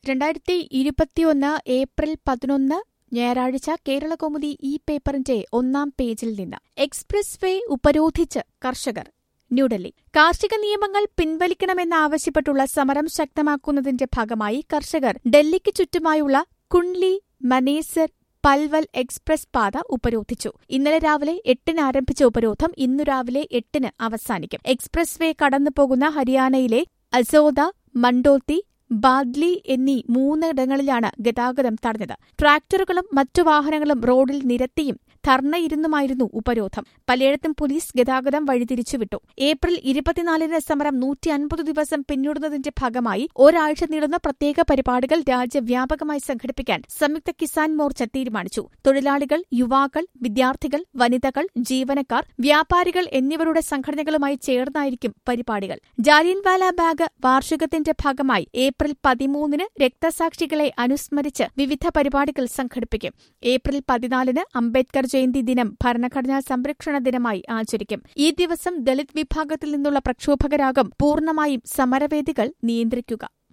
രണ്ടായിരത്തി ഇരുപത്തിയൊന്ന് ഏപ്രിൽ പതിനൊന്ന് ഞായറാഴ്ച കേരളകൗമുദി ഈ പേപ്പറിന്റെ ഒന്നാം പേജിൽ നിന്ന് എക്സ്പ്രസ് വേ ഉപരോധിച്ച് കർഷകർ ന്യൂഡൽഹി കാർഷിക നിയമങ്ങൾ പിൻവലിക്കണമെന്നാവശ്യപ്പെട്ടുള്ള സമരം ശക്തമാക്കുന്നതിന്റെ ഭാഗമായി കർഷകർ ഡൽഹിക്ക് ചുറ്റുമായുള്ള കുണ്ട്ലി മനേസർ പൽവൽ എക്സ്പ്രസ് പാത ഉപരോധിച്ചു ഇന്നലെ രാവിലെ എട്ടിന് ആരംഭിച്ച ഉപരോധം ഇന്നു രാവിലെ എട്ടിന് അവസാനിക്കും എക്സ്പ്രസ് വേ കടന്നുപോകുന്ന ഹരിയാനയിലെ അസോദ മണ്ടോത്തി ബാദ്ലി എന്നീ മൂന്നിടങ്ങളിലാണ് ഗതാഗതം തടഞ്ഞത് ട്രാക്ടറുകളും മറ്റു വാഹനങ്ങളും റോഡിൽ നിരത്തിയും ധർണയിരുന്നുമായിരുന്നു ഉപരോധം പലയിടത്തും പോലീസ് ഗതാഗതം വഴിതിരിച്ചുവിട്ടു ഏപ്രിൽ ഇരുപത്തിനാലിന് സമരം നൂറ്റി അൻപത് ദിവസം പിന്നിടുന്നതിന്റെ ഭാഗമായി ഒരാഴ്ച നീളുന്ന പ്രത്യേക പരിപാടികൾ രാജ്യവ്യാപകമായി സംഘടിപ്പിക്കാൻ സംയുക്ത കിസാൻ മോർച്ച തീരുമാനിച്ചു തൊഴിലാളികൾ യുവാക്കൾ വിദ്യാർത്ഥികൾ വനിതകൾ ജീവനക്കാർ വ്യാപാരികൾ എന്നിവരുടെ സംഘടനകളുമായി ചേർന്നായിരിക്കും പരിപാടികൾ ജാലിയൻവാല ബാഗ് വാർഷികത്തിന്റെ ഭാഗമായി ഏപ്രിൽ പതിമൂന്നിന് രക്തസാക്ഷികളെ അനുസ്മരിച്ച് വിവിധ പരിപാടികൾ സംഘടിപ്പിക്കും ഏപ്രിൽ പതിനാലിന് അംബേദ്കർ ജയന്തി ദിനം ഭരണഘടനാ സംരക്ഷണ ദിനമായി ആചരിക്കും ഈ ദിവസം ദളിത് വിഭാഗത്തിൽ നിന്നുള്ള പ്രക്ഷോഭകരാകും പൂർണ്ണമായും സമരവേദികൾ നിയന്ത്രിക്കുക